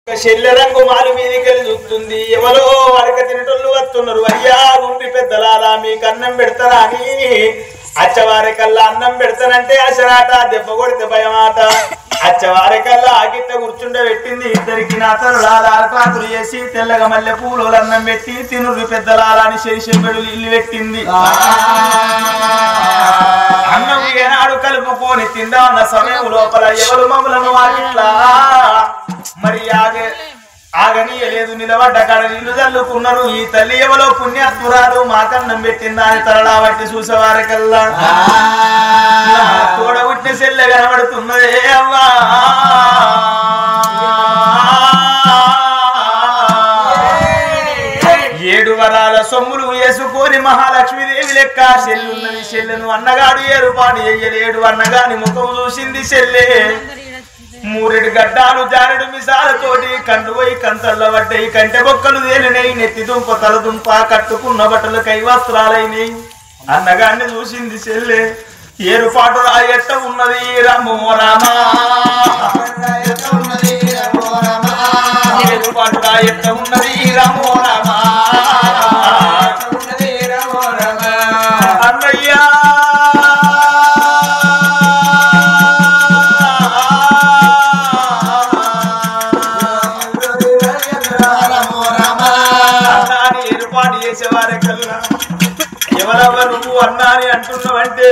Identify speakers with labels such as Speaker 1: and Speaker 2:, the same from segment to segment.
Speaker 1: చెల్లెరంగు మాలు మీదికెళ్ళి చూస్తుంది ఎవరో అడక తినటోళ్ళు వస్తున్నారు అయ్యా గుండి పెద్దలారా మీకు అన్నం పెడతారా అని అచ్చవారి కల్లా అన్నం పెడతానంటే అసరాట దెబ్బ కొడితే భయమాట అచ్చవారి కల్లా ఆగిట్ట కూర్చుండే పెట్టింది ఇద్దరికి నా తరులాల అరటాకులు చేసి తెల్లగా మల్లె పూలు అన్నం పెట్టి తినురు పెద్దలారా అని శరిశెంబెడు ఇల్లు పెట్టింది అన్నం ఏనాడు కలుపుకొని తిందామన్న సమయం లోపల ఎవరు మమ్మలను ఆగిట్లా మరి ఆగ ఆగనీయలేదు నిలబడ్డ కాడ నీళ్లు చల్లుకున్నారు ఈ తల్లి ఎవలో పుణ్యాత్మురాలు మాకన్నం పెట్టిందా అని తరడా బట్టి చూసేవారికల్లా నా తోడ పుట్టిన సెల్లె కనబడుతున్నదే అవ్వా ఏడు వరాల సొమ్ములు వేసుకొని మహాలక్ష్మీదేవి లెక్క చెల్లున్నది చెల్లెను అన్నగాడు ఏరుపాటు చెయ్యలేడు అన్నగాని ముఖం చూసింది చెల్లె మూరెడు గడ్డాలు జారెడు మిసాలతోటి కండు పోయి కంతల్లో పడ్డాయి కంటె బొక్కలు తేలినాయి నెత్తి దుంప తల దుంప కట్టుకున్న బట్టలు కై వస్త్రాలైనాయి అన్నగాన్ని చూసింది చెల్లె ఏరుపాటు రాయట్ట ఉన్నది రామో రామా ఏరుపాటు రాయట్ట ఉన్నది రామో రామా అన్నయ్యా అన్నాని ఏర్పాటు చేసేవారే కల్లా ఎవరెవరు నువ్వు అన్నాని అంటున్నావంటే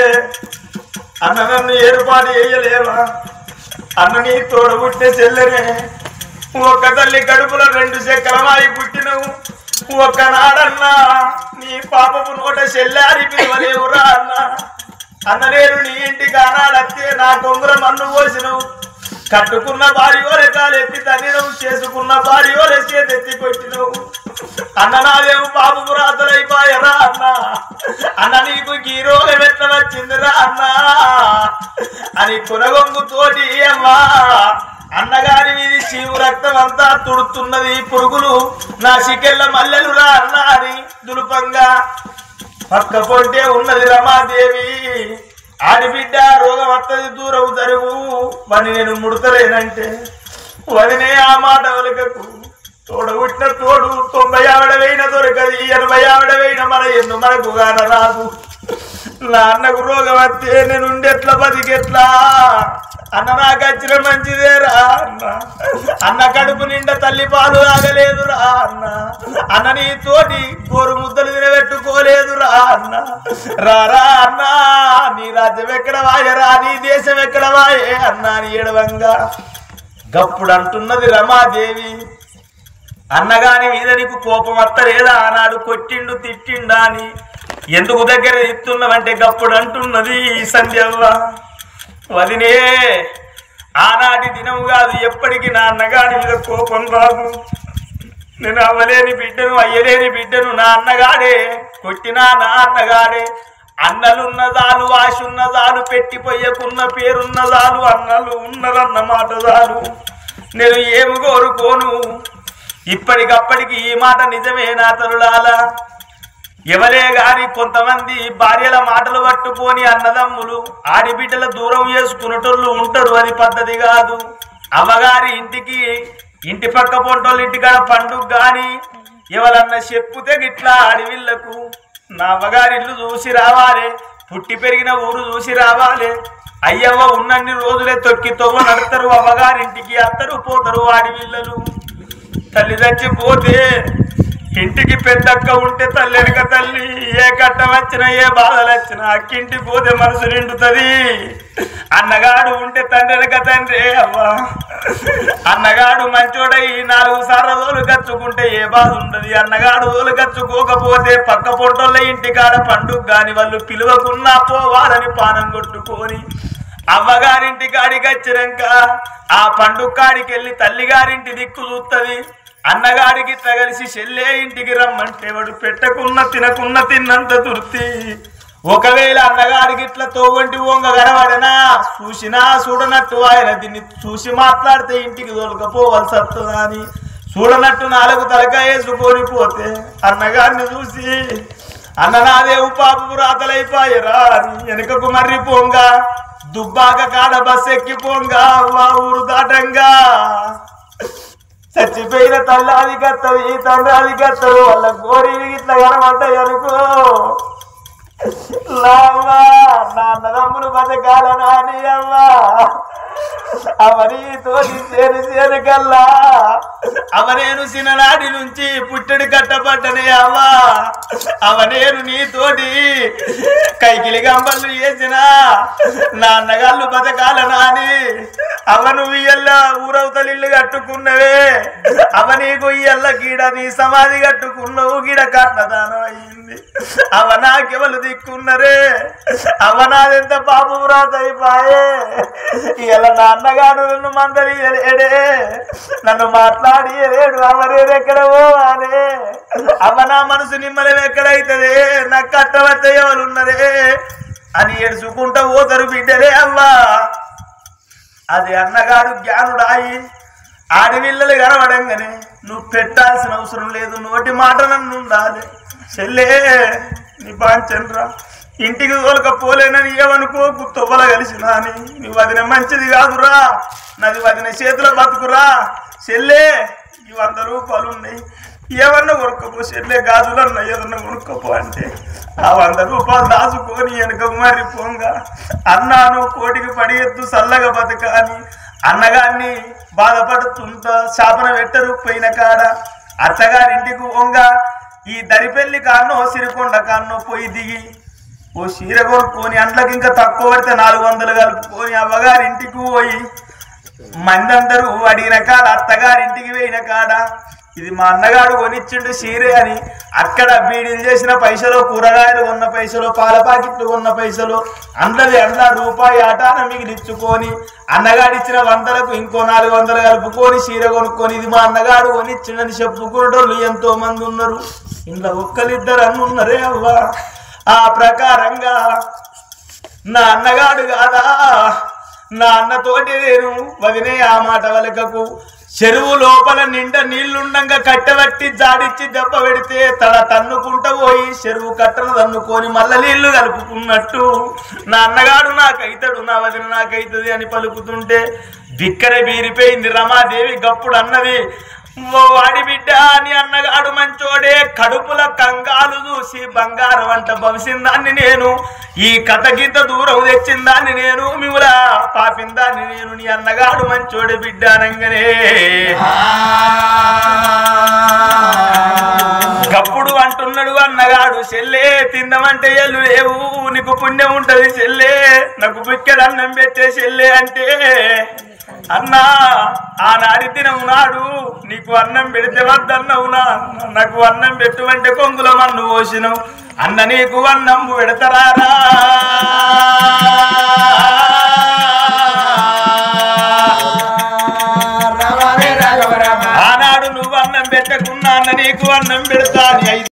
Speaker 1: అన్న నన్ను ఏర్పాటు చేయలేవా అన్నని తోడబుట్టే చెల్లెనే ఒక్క తల్లి కడుపులో రెండు చక్రమాయి పుట్టినవు ఒక్క నాడన్నా నీ పాపపు నోట చెల్లారి పిలవలేవురా అన్న అన్న నేను నీ ఇంటికి ఆనాడత్తే నా కొంగుర మన్ను పోసినవు కట్టుకున్న భార్యోలే కాలెత్తి తన్నినవు చేసుకున్న భార్యోలే చేతెత్తి కొట్టినవు అన్న నాదేవు బాబు రాతలైపోయరా అన్న అన్న నీకు ఈ రోగం ఎట్లా వచ్చిందిరా అన్న అని కొనగొంగు తోటి అమ్మా అన్నగారి మీది చీము రక్తం అంతా తుడుతున్నది పురుగులు నా సికెళ్ళ మల్లెలు రా అన్న అని దులుపంగా పక్క పొంటే ఉన్నది రమాదేవి ఆడిబిడ్డ రోగం వత్తది దూరం జరుగు మరి నేను ముడతలేనంటే వదినే ఆ మాట ఒలకకు తోడబుట్టిన తోడు తొంభై ఆవిడ వేయిన దొరకది ఎనభై ఆవిడ వేయిన మన ఎన్ను మనకు గాన రాదు నా అన్నకు రోగం వస్తే నేను ఉండెట్లా బతికెట్లా అన్న నాకు వచ్చిన మంచిదేరా అన్న అన్న కడుపు నిండా తల్లి పాలు తాగలేదురా అన్న అన్న నీ తోటి గోరు ముద్దలు తినబెట్టుకోలేదురా అన్న రారా అన్న నీ రాజ్యం ఎక్కడ వాయరా నీ దేశం ఎక్కడ వాయే అన్నా నీ ఏడవంగా గప్పుడు అంటున్నది రమాదేవి అన్నగాని మీద నీకు కోపం వత్తలేదా ఆనాడు కొట్టిండు తిట్టిండా అని ఎందుకు దగ్గర ఇస్తున్నావంటే గప్పుడు అంటున్నది ఈ సంధ్యవ్వ వదినే ఆనాటి దినం కాదు ఎప్పటికీ నా అన్నగాని మీద కోపం రాదు నేను అవ్వలేని బిడ్డను అయ్యలేని బిడ్డను నా అన్నగాడే కొట్టినా నా అన్నగాడే అన్నలున్న చాలు ఆశున్న చాలు పెట్టిపోయకున్న పేరున్న చాలు అన్నలు ఉన్నరన్న మాట చాలు నేను ఏమి కోరుకోను ఇప్పటికప్పటికి ఈ మాట నిజమే నా తరులాల ఎవరే గాని కొంతమంది భార్యల మాటలు పట్టుకొని అన్నదమ్ములు ఆడిబిడ్డల దూరం చేసుకునేటోళ్ళు ఉంటారు అది పద్ధతి కాదు అమ్మగారి ఇంటికి ఇంటి పక్క పొంటోళ్ళ ఇంటికాడ పండుగ గాని ఎవరన్నా చెప్పుతే గిట్లా అడవిళ్ళకు నా అమ్మగారి ఇల్లు చూసి రావాలి పుట్టి పెరిగిన ఊరు చూసి రావాలి అయ్యవ్వ ఉన్నన్ని రోజులే తొక్కి తొవ్వ నడతారు అమ్మగారింటికి అత్తరు పోతారు అడవిళ్ళలు తల్లి చచ్చిపోతే ఇంటికి పెద్దక్క ఉంటే తల్లి వెనక తల్లి ఏ కట్టం వచ్చినా ఏ బాధలు వచ్చినా అక్కింటి పోతే మనసు నిండుతుంది అన్నగాడు ఉంటే తండ్రి వెనక తండ్రి అవ్వా అన్నగాడు మంచోడై నాలుగు సార్లు రోజులు కచ్చుకుంటే ఏ బాధ ఉండదు అన్నగాడు రోజులు కచ్చుకోకపోతే పక్క పొట్టోళ్ళ ఇంటికాడ పండుగ గాని వాళ్ళు పిలువకున్నా పోవాలని పానం కొట్టుకొని అవ్వగారింటి కాడికి వచ్చినాక ఆ పండుగ కాడికి వెళ్ళి తల్లిగారింటి దిక్కు చూస్తుంది అన్నగాడికి తగలిసి చెల్లే ఇంటికి రమ్మంటే వాడు పెట్టకున్న తినకున్న తిన్నంత తుర్తి ఒకవేళ అన్నగాడికి ఇట్లా తోవంటి వంగ గడవడనా చూసినా చూడనట్టు ఆయన దీన్ని చూసి మాట్లాడితే ఇంటికి దొరకపోవలసి వస్తుందా అని చూడనట్టు నాలుగు తలక వేసుకొని పోతే అన్నగారిని చూసి అన్న నాదేవు పాపపు రాతలైపోయరా అని వెనుకకు మర్రి పోంగా దుబ్బాక కాడ బస్ ఎక్కి పోంగా అవ్వ ఊరు దాటంగా చచ్చిపోయిన తల్లి అది కత్తది తండ్రి అది కత్తరు వాళ్ళ కోరిని ఇట్లా కనబడ్డాయి అనుకో లావా నా అన్నదమ్ములు బతకాల నాని అవ్వా అవని తోటి చేరు చేరు కల్లా అవనేను చిన్ననాటి నుంచి పుట్టడి కట్టబట్టనే అవ్వా అవనేను నీతోటి కైకిలి గంబలు వేసిన నా అన్నగాళ్ళు బతకాల నాని అవను ఇయ్యల్ల ఊరవతలిల్లు కట్టుకున్నవే అవ నీకు ఇయ్యల్ల గీడ నీ సమాధి కట్టుకున్నావు గీడ కట్నదానం అయ్యింది అవ నాకెవలు దిక్కున్నరే అవ నాదెంత పాపం రాతయిపాయే ఇలా నా అన్నగారు నన్ను మందరి ఎడే నన్ను మాట్లాడి లేడు అవరేరెక్కడ పోవాలే అవ నా మనసు నిమ్మలం ఎక్కడైతదే నాకు కట్టవచ్చ ఎవరున్నరే అని ఏడుచుకుంటా పోతారు బిడ్డలే అవ్వా అది అన్నగాడు జ్ఞానుడాయి ఆడవిల్లలు కనబడంగానే నువ్వు పెట్టాల్సిన అవసరం లేదు నోటి మాట నన్ను ఉండాలి చెల్లే నీ బాంచండ్రా ఇంటికి తోలకపోలేనని ఏమనుకోకు తొవ్వల కలిసినా అని నీ వదిన మంచిది కాదురా నాది వదిన చేతిలో బతుకురా చెల్లే ఈ వంద రూపాయలు ఉన్నాయి ఏమన్నా కొనుక్కపో చెల్లే గాజులన్నా ఏదన్నా కొనుక్కపో అంటే ఆ వంద రూపాయలు దాచుకొని వెనక మరి పోంగా అన్నాను కోటికి పడి ఎత్తు చల్లగా బతక అని అన్నగారిని బాధపడుతుంటా శాపన పెట్టరు పోయిన కాడ అత్తగారింటికి పోంగా ఈ దరిపెల్లి కాన్నో సిరికొండ కాన్నో పోయి దిగి ఓ చీర కొనుక్కొని అంట్లకి ఇంకా తక్కువ పడితే నాలుగు వందలు కలుపుకొని అవ్వగారింటికి పోయి మంది అందరూ అడిగిన కాడ అత్తగారింటికి పోయిన కాడ ఇది మా అన్నగాడు కొనిచ్చిండు సీరే అని అక్కడ బీడీలు చేసిన పైసలు కూరగాయలు కొన్న పైసలు పాల పాకెట్లు కొన్న పైసలు అందరి అంద రూపాయి ఆటాన మిగిలిచ్చుకొని అన్నగాడిచ్చిన వందలకు ఇంకో నాలుగు వందలు కలుపుకొని చీర కొనుక్కొని ఇది మా అన్నగాడు కొనిచ్చిండని చెప్పుకునేటోళ్ళు ఎంతో మంది ఉన్నారు ఇంట్లో ఒక్కరిద్దరు అన్న ఉన్నారే అవ్వా ఆ ప్రకారంగా నా అన్నగాడు కాదా నా అన్నతోటి నేను వదినే ఆ మాట వలకకు చెరువు లోపల నిండా నీళ్లుండంగా కట్టబట్టి జాడిచ్చి దెబ్బ పెడితే తన తన్నుకుంట పోయి చెరువు కట్టను తన్నుకొని మల్ల నీళ్లు కలుపుకున్నట్టు నా అన్నగాడు నాకైతాడు నా వదిన నాకైతది అని పలుకుతుంటే బిక్కర బీరిపోయింది రమాదేవి గప్పుడు అన్నది ఓ వాడి బిడ్డ అని అన్నగాడు మంచోడే కడుపుల కంగాలు చూసి బంగారం అంట భవిసిందాన్ని నేను ఈ కథకింత దూరం తెచ్చిందాన్ని నేను మిముల పాపిందాన్ని నేను నీ అన్నగాడు మంచోడే బిడ్డ అనగానే గప్పుడు అంటున్నాడు అన్నగాడు చెల్లే తిందమంటే ఎల్లు లేవు నీకు పుణ్యం ఉంటది చెల్లే నాకు బిక్కెడు అన్నం పెట్టే చెల్లే అంటే అన్నా ఆనాడి దినం నాడు నీకు అన్నం పెడితే వద్దన్నవునా నాకు అన్నం పెట్టువంటే కొంగుల మన్ను పోసినావు అన్న నీకు అన్నం పెడతారా ఆనాడు నువ్వు అన్నం పెట్టకున్నా అన్న నీకు అన్నం పెడతా అని